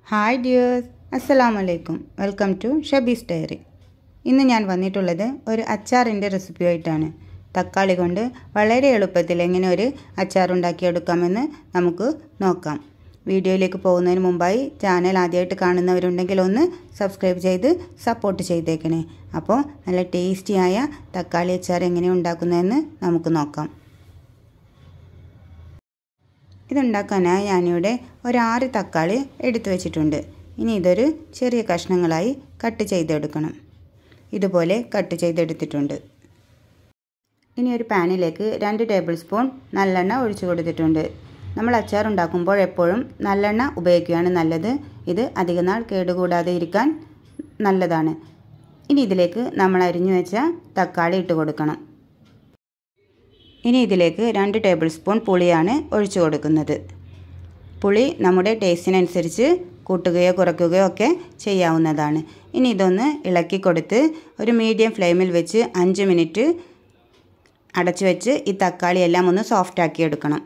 hi dears അസ്സലാമു അലൈക്കും welcome to ഷബീസ് diary ഇന്ന് ഞാൻ വന്നിട്ടുള്ളത് ഒരു അച്ചാറിൻ്റെ റെസിപ്പിയായിട്ടാണ് തക്കാളി കൊണ്ട് വളരെ എളുപ്പത്തിൽ എങ്ങനെ ഒരു അച്ചാർ ഉണ്ടാക്കിയെടുക്കാമെന്ന് നമുക്ക് നോക്കാം വീഡിയോയിലേക്ക് പോകുന്നതിന് മുമ്പായി ചാനൽ ആദ്യമായിട്ട് കാണുന്നവരുണ്ടെങ്കിൽ ഒന്ന് സബ്സ്ക്രൈബ് ചെയ്ത് സപ്പോർട്ട് ചെയ്തേക്കണേ അപ്പോൾ നല്ല ടേസ്റ്റിയായ തക്കാളി അച്ചാർ എങ്ങനെ ഉണ്ടാക്കുന്നതെന്ന് നമുക്ക് നോക്കാം ഇതുണ്ടാക്കാനായി ഞാനിവിടെ ഒരാറ് തക്കാളി എടുത്തു വെച്ചിട്ടുണ്ട് ഇനി ഇതൊരു ചെറിയ കഷ്ണങ്ങളായി കട്ട് ചെയ്തെടുക്കണം ഇതുപോലെ കട്ട് ചെയ്തെടുത്തിട്ടുണ്ട് ഇനി ഒരു പാനിലേക്ക് രണ്ട് ടേബിൾ സ്പൂൺ നല്ലെണ്ണ ഒഴിച്ചു കൊടുത്തിട്ടുണ്ട് നമ്മൾ അച്ചാർ ഉണ്ടാക്കുമ്പോൾ എപ്പോഴും നല്ലെണ്ണ ഉപയോഗിക്കുകയാണ് നല്ലത് ഇത് അധിക നാൾ കേടുകൂടാതെ ഇരിക്കാൻ നല്ലതാണ് ഇനി ഇതിലേക്ക് നമ്മൾ അരിഞ്ഞു വെച്ച തക്കാളി ഇട്ട് കൊടുക്കണം ഇനി ഇതിലേക്ക് രണ്ട് ടേബിൾ സ്പൂൺ പുളിയാണ് ഒഴിച്ചു കൊടുക്കുന്നത് പുളി നമ്മുടെ ടേസ്റ്റിനനുസരിച്ച് കൂട്ടുകയോ കുറയ്ക്കുകയോ ഒക്കെ ചെയ്യാവുന്നതാണ് ഇനി ഇതൊന്ന് ഇളക്കി കൊടുത്ത് ഒരു മീഡിയം ഫ്ലെയിമിൽ വെച്ച് അഞ്ച് മിനിറ്റ് അടച്ചു വെച്ച് ഈ തക്കാളി എല്ലാം ഒന്ന് സോഫ്റ്റ് ആക്കി എടുക്കണം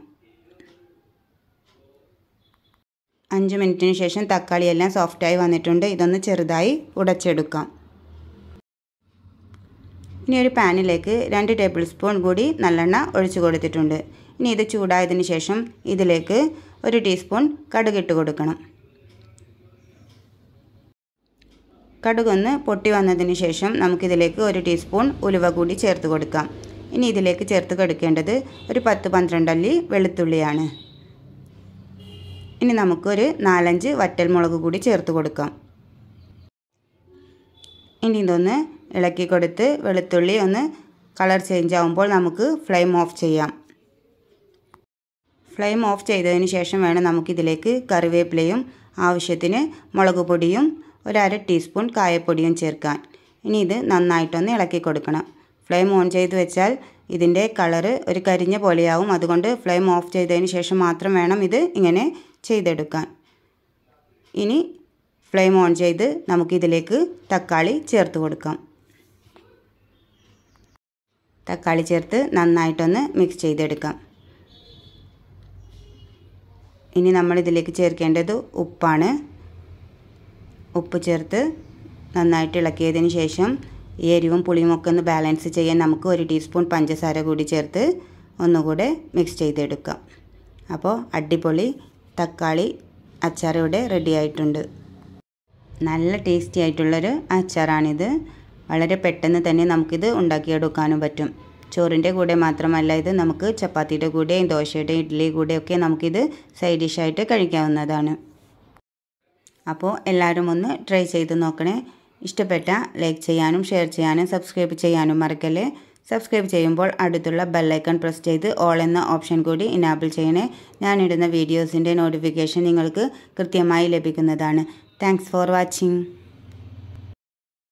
അഞ്ച് മിനിറ്റിന് ശേഷം തക്കാളി എല്ലാം സോഫ്റ്റായി വന്നിട്ടുണ്ട് ഇതൊന്ന് ചെറുതായി ഉടച്ചെടുക്കാം ഇനി ഒരു പാനിലേക്ക് രണ്ട് ടേബിൾ സ്പൂൺ കൂടി നല്ലെണ്ണ ഒഴിച്ചു കൊടുത്തിട്ടുണ്ട് ഇനി ഇത് ചൂടായതിന് ശേഷം ഇതിലേക്ക് ഒരു ടീസ്പൂൺ കടുകിട്ട് കൊടുക്കണം കടുകൊന്ന് പൊട്ടി വന്നതിന് ശേഷം നമുക്കിതിലേക്ക് ഒരു ടീസ്പൂൺ ഉലുവ കൂടി ചേർത്ത് കൊടുക്കാം ഇനി ഇതിലേക്ക് ചേർത്ത് കൊടുക്കേണ്ടത് ഒരു പത്ത് പന്ത്രണ്ട് അല്ലി വെളുത്തുള്ളിയാണ് ഇനി നമുക്കൊരു നാലഞ്ച് വറ്റൽമുളക് കൂടി ചേർത്ത് കൊടുക്കാം ഇനി ഇതൊന്ന് ഇളക്കി കൊടുത്ത് വെളുത്തുള്ളി ഒന്ന് കളർ ചേഞ്ച് ആകുമ്പോൾ നമുക്ക് ഫ്ലെയിം ഓഫ് ചെയ്യാം ഫ്ലെയിം ഓഫ് ചെയ്തതിന് ശേഷം വേണം നമുക്കിതിലേക്ക് കറിവേപ്പിലയും ആവശ്യത്തിന് മുളക് പൊടിയും ഒരു അര ടീസ്പൂൺ കായപ്പൊടിയും ചേർക്കാൻ ഇനി ഇത് നന്നായിട്ടൊന്ന് ഇളക്കി കൊടുക്കണം ഫ്ലെയിം ഓൺ ചെയ്ത് വെച്ചാൽ ഇതിൻ്റെ കളറ് ഒരു കരിഞ്ഞ പോലെയാവും അതുകൊണ്ട് ഫ്ലെയിം ഓഫ് ചെയ്തതിന് ശേഷം മാത്രം വേണം ഇത് ഇങ്ങനെ ചെയ്തെടുക്കാൻ ഇനി ഫ്ലെയിം ഓൺ ചെയ്ത് നമുക്കിതിലേക്ക് തക്കാളി ചേർത്ത് കൊടുക്കാം തക്കാളി ചേർത്ത് നന്നായിട്ടൊന്ന് മിക്സ് ചെയ്തെടുക്കാം ഇനി നമ്മൾ ഇതിലേക്ക് ചേർക്കേണ്ടത് ഉപ്പാണ് ഉപ്പ് ചേർത്ത് നന്നായിട്ട് ഇളക്കിയതിന് ശേഷം ഈ എരിവും പുളിയും ഒക്കെ ഒന്ന് ബാലൻസ് ചെയ്യാൻ നമുക്ക് ഒരു ടീസ്പൂൺ പഞ്ചസാര കൂടി ചേർത്ത് ഒന്നുകൂടെ മിക്സ് ചെയ്തെടുക്കാം അപ്പോൾ അടിപൊളി തക്കാളി അച്ചാർ ഇവിടെ റെഡി ആയിട്ടുണ്ട് നല്ല ടേസ്റ്റി ആയിട്ടുള്ളൊരു അച്ചാറാണിത് വളരെ പെട്ടെന്ന് തന്നെ നമുക്കിത് ഉണ്ടാക്കിയെടുക്കാനും പറ്റും ചോറിൻ്റെ കൂടെ മാത്രമല്ല ഇത് നമുക്ക് ചപ്പാത്തിയുടെ കൂടെയും ദോശയുടെയും ഇഡ്ഡലി കൂടെയൊക്കെ നമുക്കിത് സൈഡ് ഡിഷായിട്ട് കഴിക്കാവുന്നതാണ് അപ്പോൾ എല്ലാവരും ഒന്ന് ട്രൈ ചെയ്ത് നോക്കണേ ഇഷ്ടപ്പെട്ട ലൈക്ക് ചെയ്യാനും ഷെയർ ചെയ്യാനും സബ്സ്ക്രൈബ് ചെയ്യാനും മറക്കല്ലേ സബ്സ്ക്രൈബ് ചെയ്യുമ്പോൾ അടുത്തുള്ള ബെല്ലൈക്കൺ പ്രസ് ചെയ്ത് ഓൾ എന്ന ഓപ്ഷൻ കൂടി ഇനാബിൾ ചെയ്യണേ ഞാനിടുന്ന വീഡിയോസിൻ്റെ നോട്ടിഫിക്കേഷൻ നിങ്ങൾക്ക് കൃത്യമായി ലഭിക്കുന്നതാണ് താങ്ക്സ് ഫോർ വാച്ചിങ്